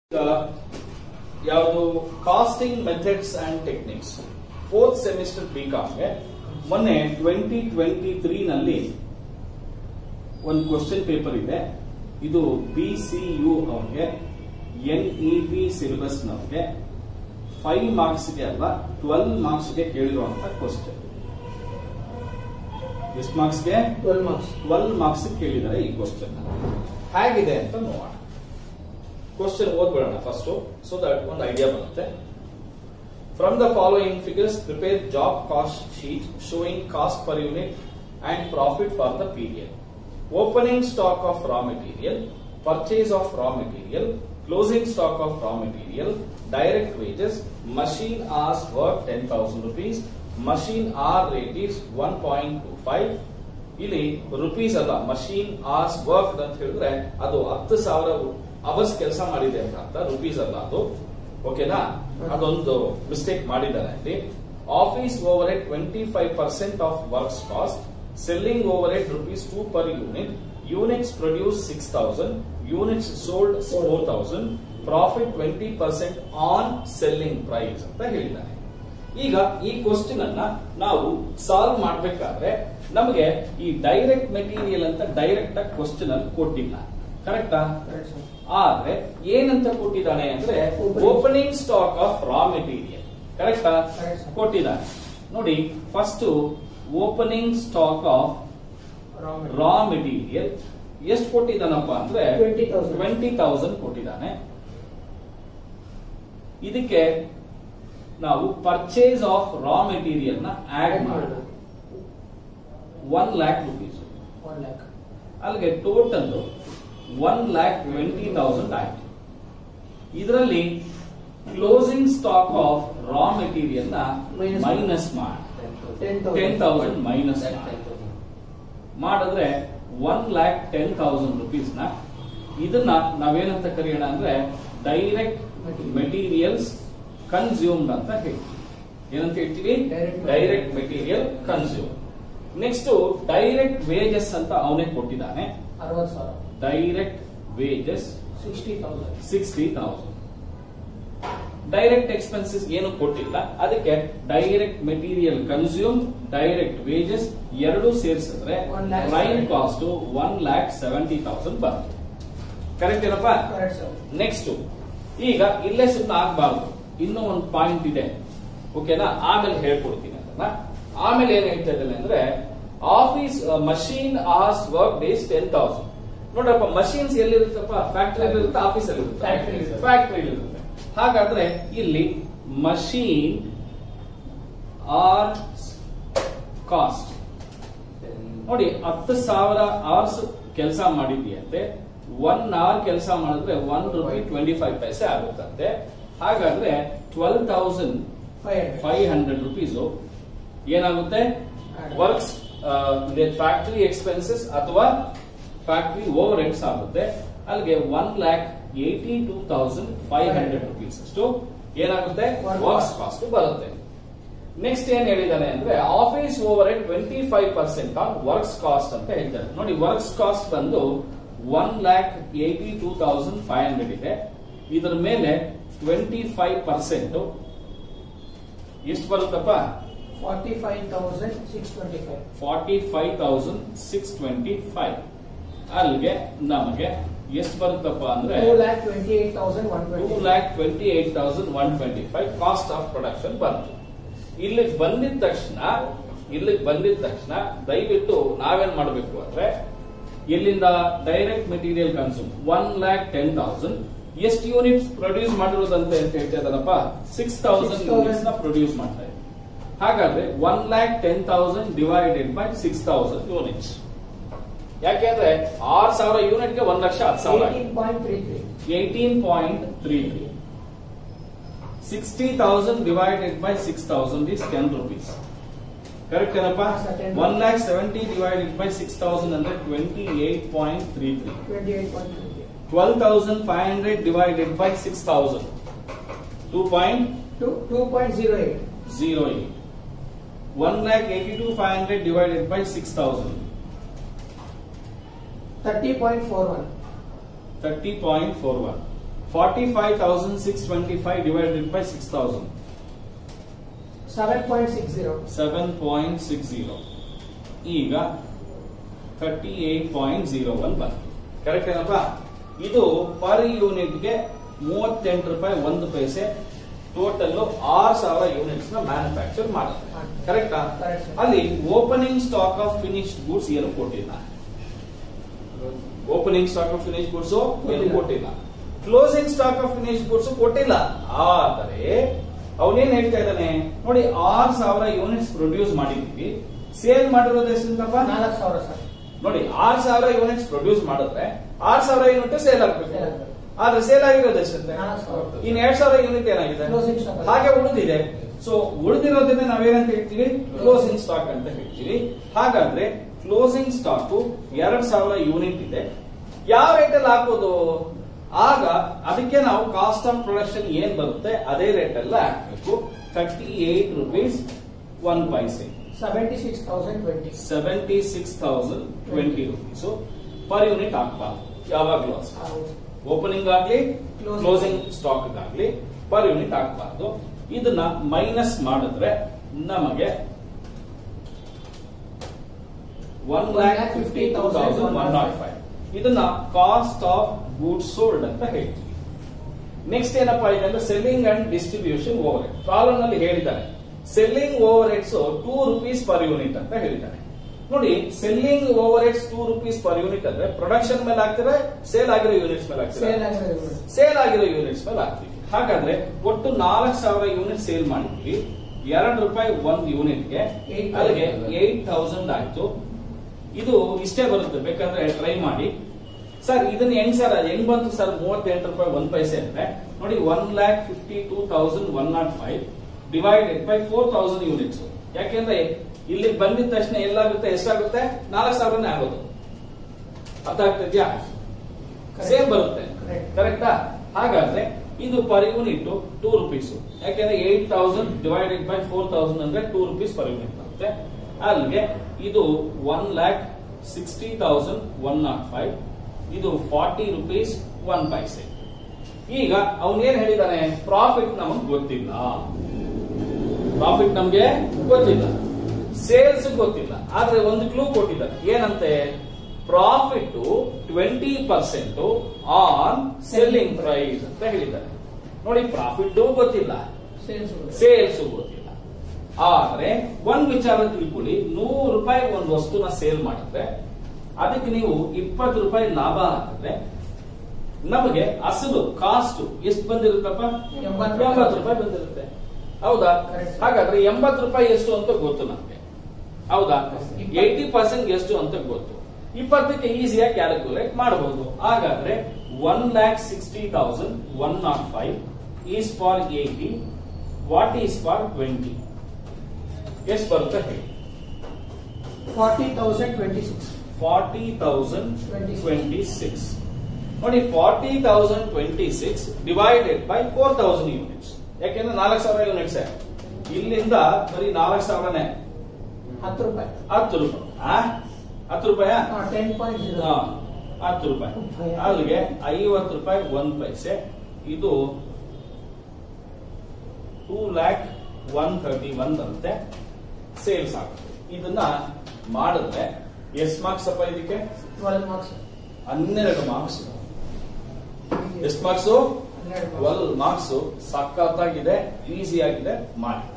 ಯಾವುದು casting methods and techniques fourth semester ಬಿಕಾಮ್ಗೆ ಮೊನ್ನೆ ಟ್ವೆಂಟಿ ಟ್ವೆಂಟಿ ತ್ರೀ ನಲ್ಲಿ ಒಂದು ಕ್ವಶನ್ ಪೇಪರ್ ಇದೆ ಇದು ಬಿ ಸಿ ಯು ಅವ್ರಿಗೆ ಎನ್ ಇ ಪಿ ಸಿಲೆಬಸ್ ನವ್ರಿಗೆ ಫೈವ್ ಮಾರ್ಕ್ಸ್ಗೆ ಅಲ್ಲ ಟ್ವೆಲ್ ಮಾರ್ಕ್ಸ್ಗೆ ಕೇಳಿರುವಂತ ಕ್ವಶನ್ ಎಷ್ಟು ಮಾರ್ಕ್ಸ್ಗೆ ಟ್ವೆಲ್ ಮಾರ್ಕ್ಸ್ ಟ್ವೆಲ್ ಮಾರ್ಕ್ಸ್ ಕೇಳಿದ್ದಾರೆ ಈ ಕ್ವಶನ್ ಹೇಗಿದೆ ಅಂತ ನೋಡೋಣ ಕ್ವಶನ್ ಓದ್ಬಿಡೋಣ ಫಸ್ಟ್ ಸೊ ದಟ್ ಒಂದು ಐಡಿಯಾ ಬರುತ್ತೆ from the following figures prepare job cost sheet showing cost per unit and profit for the period opening stock of raw material purchase of raw material closing stock of raw material direct wages machine hours work ten thousand rupees machine hour rate is one point two five ಇಲ್ಲಿ rupees ಅಲ್ಲ machine hours work ಅಂತ ಹೇಳಿದ್ರೆ ಅದು ಹತ್ತು ಸಾವಿರ hours ಕೆಲಸ ಮಾಡಿದೆ ಅಂತ ಅರ್ಥ ರುಪೀಸ್ ಅಲ್ಲ ಅದು ಓಕೆನಾ ಅದೊಂದು ಮಿಸ್ಟೇಕ್ ಮಾಡಿದ್ದಾರೆ ಅಲ್ಲಿ office over at twenty five percent of works cost selling over at rupees two per unit units produce six thousand units sold four thousand profit twenty percent on selling price ಅಂತ ಹೇಳಿದ್ದಾರೆ ಈಗ ಈ question ಅನ್ನ ನಾವು solve ಮಾಡಬೇಕಾದ್ರೆ ನಮಗೆ ಈ direct material ಅಂತ ಡೈರೆಕ್ಟ್ ಆಗಿ ಕ್ವಶನ್ ಅಲ್ಲಿ ಕೊಟ್ಟಿಲ್ಲ ಕರೆಕ್ಟಾ ಆದ್ರೆ ಏನಂತ ಕೊಟ್ಟಿದ್ದಾನೆ ಅಂದ್ರೆ Opening. Opening stock of raw material ಕರೆಕ್ಟಾ Correct, sir. ಕೊಟ್ಟಿದ್ದಾನೆ ನೋಡಿ first opening stock of raw material ಎಷ್ಟು ಕೊಟ್ಟಿದ್ದಾನಪ್ಪ ಅಂದ್ರೆ 20,000. ಟ್ವೆಂಟಿ ತೌಸಂಡ್ ಕೊಟ್ಟಿದ್ದಾನೆ ಇದಕ್ಕೆ ನಾವು ಪರ್ಚೇಸ್ ಆಫ್ ರಾ ಮೆಟೀರಿಯಲ್ ನ ಆಡ್ ಮಾಡೋಣ one lakh rupees one lakh ಅಲ್ಲಿಗೆ total one lakh twenty thousand ಆಯ್ತು ಇದರಲ್ಲಿ closing stock of raw material ನ Minus ಮೈನಸ್ ಮಾಡಿ ಟೆನ್ ಟೆನ್ ತೌಸಂಡ್ ಮೈನಸ್ ಮಾಡಿದ್ರೆ one lakh ten thousand rupees ನ ಇದನ್ನ ನಾವೇನಂತ ಕರೆಯೋಣ ಅಂದ್ರೆ ಡೈರೆಕ್ಟ್ ಮೆಟೀರಿಯಲ್ಸ್ ಕನ್ಸ್ಯೂಮ್ಡ್ ಅಂತ ಹೇಳ್ತೀವಿ ಏನಂತ ಹೇಳ್ತೀವಿ Direct direct material consume next direct wages ಅಂತ ಅವನೇ ಕೊಟ್ಟಿದ್ದಾನೆ ಅರವತ್ತು ಸಾವಿರ direct wages sixty thousand sixty thousand direct expenses ಏನು ಕೊಟ್ಟಿಲ್ಲ ಅದಕ್ಕೆ direct material consume direct wages ಎರಡು ಸೇರಿಸಿದ್ರೆ One lakh prime seventy. Cost one lakh seventy thousand ಬರುತ್ತೆ ಕರೆಕ್ಟ್ ಏನಪ್ಪಾ ಕರೆಕ್ಟ್ ಸರ್ ನೆಕ್ಸ್ಟ್ ಈಗ ಇಲ್ಲೇ ಸುಮ್ಮನೆ ಆಗ್ಬಾರ್ದು ಇನ್ನೂ ಒಂದು ಪಾಯಿಂಟ್ ಇದೆ ಓಕೆನಾ ಆಮೇಲೆ ಹೇಳ್ಕೊಡ್ತೀನಿ ಅದನ್ನ ಆಮೇಲೆ ಏನ್ ಹೇಳ್ತಾ ಇದ್ದಾನೆ ಅಂದ್ರೆ office machine hours work days ten thousand ನೋಡ್ರಪ್ಪ ಮಷೀನ್ಸ್ ಎಲ್ಲಿರುತ್ತಪ್ಪ ಫ್ಯಾಕ್ಟರಿ ಇರುತ್ತೆ ಆಫೀಸ್ ಅಲ್ಲಿ Factory ಇರುತ್ತೆ. ಫ್ಯಾಕ್ಟರಿ ಇರುತ್ತೆ ಹಾಗಾದ್ರೆ ಇಲ್ಲಿ ಮಷೀನ್ ಆರ್ ಕಾಸ್ಟ್ ನೋಡಿ ಹತ್ತು ಸಾವಿರ ಅವರ್ಸ್ ಕೆಲಸ ಮಾಡಿದ್ಯಂತೆ ಒನ್ ಅವರ್ ಕೆಲಸ ಮಾಡಿದ್ರೆ one rupee twenty five paise ಆಗುತ್ತಂತೆ ಹಾಗಾದ್ರೆ twelve thousand five hundred five hundred rupees ಏನಾಗುತ್ತೆ ವರ್ಕ್ಸ್ ಫ್ಯಾಕ್ಟರಿ ಎಕ್ಸ್ಪೆನ್ಸಸ್ ಅಥವಾ ಫ್ಯಾಕ್ಟರಿ ಓವರ್ ಹೆಡ್ಸ್ ಆಗುತ್ತೆ ಅಲ್ಲಿಗೆ one lakh eighty two thousand five hundred rupees ಅಷ್ಟು ಏನಾಗುತ್ತೆ Work ವರ್ಕ್ಸ್ cost. ಕಾಸ್ಟ್ ಬರುತ್ತೆ ನೆಕ್ಸ್ಟ್ ಏನ್ ಹೇಳಿದಾನೆ ಅಂದ್ರೆ office overhead twenty five percent on works cost ಅಂತ ಹೇಳ್ತಾರೆ ನೋಡಿ ವರ್ಕ್ಸ್ ಕಾಸ್ಟ್ ಬಂದು one lakh eighty two thousand five hundred ಇದೆ ಇದರ ಮೇಲೆ ಟ್ವೆಂಟಿ ಫೈವ್ ಪರ್ಸೆಂಟ್ ಎಷ್ಟು ಬರುತ್ತಪ್ಪ forty five thousand six twenty five forty five thousand six twenty five ಅಲ್ಲಿಗೆ ನಮಗೆ ಎಷ್ಟು ಬರುತ್ತಪ್ಪ ಅಂದ್ರೆ two lakh twenty eight thousand one two twenty lakh twenty eight thousand one twenty five cost of production ಬಂತು ಇಲ್ಲಿಗೆ ಬಂದಿದ ತಕ್ಷಣ ಇಲ್ಲಿಗೆ ಬಂದಿದ ತಕ್ಷಣ ದಯವಿಟ್ಟು ನಾವೇನ್ ಮಾಡಬೇಕು ಅಂದ್ರೆ ಇಲ್ಲಿಂದ direct material consume one lakh ten thousand ಎಷ್ಟು ಯೂನಿಟ್ಸ್ ಪ್ರೊಡ್ಯೂಸ್ ಮಾಡಿರೋದಂತ ಅಂತ ಹೇಳ್ತಾ ಇದ್ದಾನಪ್ಪ ಸಿಕ್ಸ್ ತೌಸಂಡ್ 6,000 ಯೂನಿಟ್ಸ್ ನ ಪ್ರೊಡ್ಯೂಸ್ ಮಾಡ್ತಾ ಇದೆ ಹಾಗಾದ್ರೆ one lakh ten thousand divided by six thousand units ಯಾಕೆಂದ್ರೆ ಆರ್ ಸಾವಿರ ಯೂನಿಟ್ಗೆ ಒಂದ್ ಲಕ್ಷ ಹತ್ತು ಸಾವಿರ eighteen point three three eighteen point three three sixty thousand divided by six thousand is ten rupees correct ಏನಪ್ಪ Yes, sir, 10 one lakh seventy divided by six thousand ಅಂದ್ರೆ twenty eight point three three twenty eight point three three twelve thousand five hundred divided by six thousand two point two two point zero eight zero eight. One lakh eighty two five hundred divided by six thousand. Thirty point four one Thirty point four one. Forty five thousand six twenty five divided by six thousand seven point six zero seven point six zero ಈಗ thirty eight point zero one ಬಂತು correct ಏನಪ್ಪ ಇದು per ಯೂನಿಟ್ಗೆ ಮೂವತ್ತೆಂಟು ರೂಪಾಯಿ ಒಂದು ಪೈಸೆ total ಆರು ಸಾವಿರ ಯೂನಿಟ್ಸ್ ನ ಮ್ಯಾನುಫ್ಯಾಕ್ಚರ್ ಮಾಡುತ್ತೆ ಕರೆಕ್ಟಾ Correct, sir. ಅಲ್ಲಿ opening stock of finished goods ಏನು ಕೊಟ್ಟಿಲ್ಲ opening stock of finish goods ಏನು ಕೊಟ್ಟಿಲ್ಲ closing stock of finish goods ಕೊಟ್ಟಿಲ್ಲ ಆದರೆ ಅವನೇನ್ ಹೇಳ್ತಾ ಇದ್ದಾನೆ ನೋಡಿ ಆರ್ ಸಾವಿರ ಯೂನಿಟ್ಸ್ ಪ್ರೊಡ್ಯೂಸ್ ಮಾಡಿದೀವಿ ಸೇಲ್ ಮಾಡಿರೋದು ಎಷ್ಟಂತಪ್ಪ ನಾಲ್ಕು ಸಾವಿರ ಸರ್ ನೋಡಿ ಆರ್ ಸಾವಿರ ಯೂನಿಟ್ಸ್ ಪ್ರೊಡ್ಯೂಸ್ ಮಾಡಿದ್ರೆ ಆರ್ ಸಾವಿರ ಯೂನಿಟ್ ಸೇಲ್ ಆಗ್ಬೇಕು Sale ಆಗ್ಬೇಕು. ಆದ್ರೆ ಸೇಲ್ ಆಗಿರೋದು ಎಷ್ಟಂತೆ ನಾಲ್ಕು ಸಾವಿರ. ಇನ್ ಎರಡ್ ಸಾವಿರ ಯೂನಿಟ್ ಏನಾಗಿದೆ Closing stock. ಹಾಗೆ ಉಳಿದಿದೆ ಸೊ ಉಳಿದಿರೋದನ್ನ ನಾವೇನಂತ ಹೇಳ್ತೀವಿ ಕ್ಲೋಸಿಂಗ್ ಸ್ಟಾಕ್ ಅಂತ ಹೇಳ್ತೀವಿ ಹಾಗಾದ್ರೆ ಕ್ಲೋಸಿಂಗ್ ಸ್ಟಾಕ್ ಎರಡ್ ಸಾವಿರ ಯೂನಿಟ್ ಇದೆ ಯಾವ ರೇಟ್ ಅಲ್ಲಿ ಹಾಕೋದು ಆಗ ಅದಕ್ಕೆ ನಾವು ಕಾಸ್ಟ್ ಆಫ್ ಪ್ರೊಡಕ್ಷನ್ ಏನ್ ಬರುತ್ತೆ ಅದೇ ರೇಟ್ ಎಲ್ಲ ಹಾಕ್ಬೇಕು thirty eight rupees one paise seventy six thousand twenty seventy six thousand twenty rupees per unit ಹಾಕ್ಬಾರ್ದು ಯಾವಾಗ್ಲೂ ಅಷ್ಟೇ ಓಪನಿಂಗ್ ಆಗ್ಲಿ Closing. ಕ್ಲೋಸಿಂಗ್ ಸ್ಟಾಕ್ ಆಗ್ಲಿ ಪರ್ ಯೂನಿಟ್ ಹಾಕಬಾರ್ದು ಇದನ್ನ ಮೈನಸ್ ಮಾಡಿದ್ರೆ ನಮಗೆ one lakh fifty thousand one naught five ಇದನ್ನ ಕಾಸ್ಟ್ ಆಫ್ ಗೂಡ್ಸ್ ಸೋಲ್ಡ್ ಅಂತ ಹೇಳ್ತೀವಿ ನೆಕ್ಸ್ಟ್ ಏನಪ್ಪಾ ಇದೆ ಅಂದ್ರೆ selling and distribution overhead problem ನಲ್ಲಿ ಹೇಳಿದ್ದಾರೆ selling overheads two rupees per unit ಅಂತ ಹೇಳಿದ್ದಾರೆ ನೋಡಿ selling overheads two rupees per unit ಅಂದ್ರೆ ಪ್ರೊಡಕ್ಷನ್ ಮೇಲೆ ಹಾಕ್ತಾರೆ ಸೇಲ್ ಆಗಿರೋ ಯೂನಿಟ್ಸ್ ಮೇಲೆ ಹಾಕ್ತಾರೆ ಸೇಲ್ ಆಗಿರೋದು ಸೇಲ್ ಆಗಿರೋ ಯೂನಿಟ್ಸ್ ಮೇಲೆ ಹಾಕ್ತೀವಿ ಹಾಗಾದ್ರೆ ಒಟ್ಟು ನಾಲ್ಕು ಸಾವಿರ ಯೂನಿಟ್ ಸೇಲ್ ಮಾಡಿದ್ವಿ ಎರಡು ರೂಪಾಯಿ ಒಂದ್ ಯೂನಿಟ್ಗೆ Eight ಅಲ್ಲಿಗೆ thousand. ಏಟ್ ತೌಸಂಡ್ ಆಯ್ತು ಇದು ಇಷ್ಟೇ ಬರುತ್ತೆ ಬೇಕಾದ್ರೆ ಟ್ರೈ ಮಾಡಿ ಸರ್ ಇದನ್ನ ಹೆಂಗ್ ಸರ್ ಹೆಂಗ್ ಬಂತು ಸರ್ ಮೂವತ್ತೆಂಟು ರೂಪಾಯಿ ಒಂದ್ ಪೈಸೆ ಅಂದ್ರೆ ನೋಡಿ one lakh fifty two thousand one naught five divided by four thousand units ಯಾಕೆಂದ್ರೆ ಇಲ್ಲಿ ಬಂದಿದ ತಕ್ಷಣ ಎಲ್ಲಾಗುತ್ತೆ ಎಷ್ಟಾಗುತ್ತೆ ನಾಲ್ಕು ಸಾವಿರನೇ ಆಗೋದು ಅರ್ಥ ಆಗ್ತಿದ್ಯಾ Correct. ಸೇಮ್ ಬರುತ್ತೆ Correct. ಕರೆಕ್ಟಾ ಹಾಗಾದ್ರೆ ಇದು ಪರ್ ಯೂನಿಟ್ ಟೂ ರುಪೀಸ್ ಯಾಕೆಂದ್ರೆ eight thousand divided by four thousand ಅಂದ್ರೆ ಟೂ ರುಪೀಸ್ ಪರ್ ಯೂನಿಟ್ ಬರುತ್ತೆ ಅಲ್ಲಿಗೆ ಇದು one lakh sixty thousand one naught five ಇದು ಫಾರ್ಟಿ ರುಪೀಸ್ ಒನ್ ಪೈಸೆ ಈಗ ಅವನೇನ್ ಹೇಳಿದಾನೆ ಪ್ರಾಫಿಟ್ ನಮಗ್ ಗೊತ್ತಿಲ್ಲ ಪ್ರಾಫಿಟ್ ನಮ್ಗೆ ಗೊತ್ತಿಲ್ಲ ಸೇಲ್ಸ್ ಗೊತ್ತಿಲ್ಲ ಆದ್ರೆ ಒಂದು ಕ್ಲೂ ಕೊಟ್ಟಿದ್ದಾರೆ ಏನಂತೆ profit twenty percent on selling price ಅಂತ ಹೇಳಿದ್ದಾರೆ ನೋಡಿ ಪ್ರಾಫಿಟ್ ಗೊತ್ತಿಲ್ಲ ಸೇಲ್ಸ್ ಸೇಲ್ಸ್ ಗೊತ್ತಿಲ್ಲ ಆದ್ರೆ ಒಂದ್ ವಿಚಾರ ತಿಳ್ಕೊಳ್ಳಿ ನೂರು ರೂಪಾಯಿ ಒಂದು ವಸ್ತುನ ಸೇಲ್ ಮಾಡಿದ್ರೆ ಅದಕ್ಕೆ ನೀವು ಇಪ್ಪತ್ತು ರೂಪಾಯಿ ಲಾಭ ಹಾಕಿದ್ರೆ ನಮಗೆ ಅಸಲು ಕಾಸ್ಟ್ ಎಷ್ಟು ಬಂದಿರುತ್ತಪ್ಪ ಎಂಬತ್ತು ಎಂಬತ್ತು ರೂಪಾಯಿ ಬಂದಿರುತ್ತೆ ಹೌದಾ Correct. ಹಾಗಾದ್ರೆ ಎಂಬತ್ತು ರೂಪಾಯಿ ಎಷ್ಟು ಅಂತ ಗೊತ್ತು ನಮ್ಗೆ ಹೌದಾ ಇಪ್ಪತ್ತು. ಏಯ್ಟಿ ಪರ್ಸೆಂಟ್ ಎಷ್ಟು ಅಂತ ಗೊತ್ತು ಇಪ್ಪತ್ತಕ್ಕೆ ಈಸಿಯಾಗಿ ಕ್ಯಾಲ್ಕುಲೇಟ್ ಮಾಡಬಹುದು ಹಾಗಾದ್ರೆ one lakh sixty thousand one naught five is for eighty what is for twenty ಎಷ್ಟು ಬರುತ್ತೆ ಹೇಳಿ forty thousand twenty six forty thousand 26. Twenty six ನೋಡಿ forty thousand twenty six divided by four thousand units ಯಾಕೆಂದ್ರೆ ನಾಲ್ಕು ಸಾವಿರ units ಇಲ್ಲಿಂದ ಬರೀ ನಾಲ್ಕು ಸಾವಿರನೇ ಹತ್ತು ರೂಪಾಯಿ ಹತ್ತು ರೂಪಾಯಿ ಆ? ಹತ್ತು ರೂಪಾಯಾ ಟೆನ್ ಪಾಯಿಂಟ್ ಜೀರೋ ಹಾ, ಹತ್ತು ರೂಪಾಯಿ ಅಲ್ಲಿಗೆ ಐವತ್ತು ರೂಪಾಯಿ ಒಂದ್ ಪೈಸೆ ಇದು two lakh one thirty one ಅಂತೆ ಸೇಲ್ಸ್ ಆಗುತ್ತೆ ಇದನ್ನ ಮಾಡಿದ್ರೆ ಎಷ್ಟು ಮಾರ್ಕ್ಸ್ ಅಪ್ಪ ಇದಕ್ಕೆ ಟ್ವೆಲ್ ಮಾರ್ಕ್ಸ್ ಹನ್ನೆರಡು ಮಾರ್ಕ್ಸ್ ಎಷ್ಟು ಮಾರ್ಕ್ಸ್ ಹನ್ನೆರಡು ಟ್ವೆಲ್ ಮಾರ್ಕ್ಸ್ ಸಖತ್ತಾಗಿದೆ ಈಸಿ ಆಗಿದೆ ಮಾಡಿ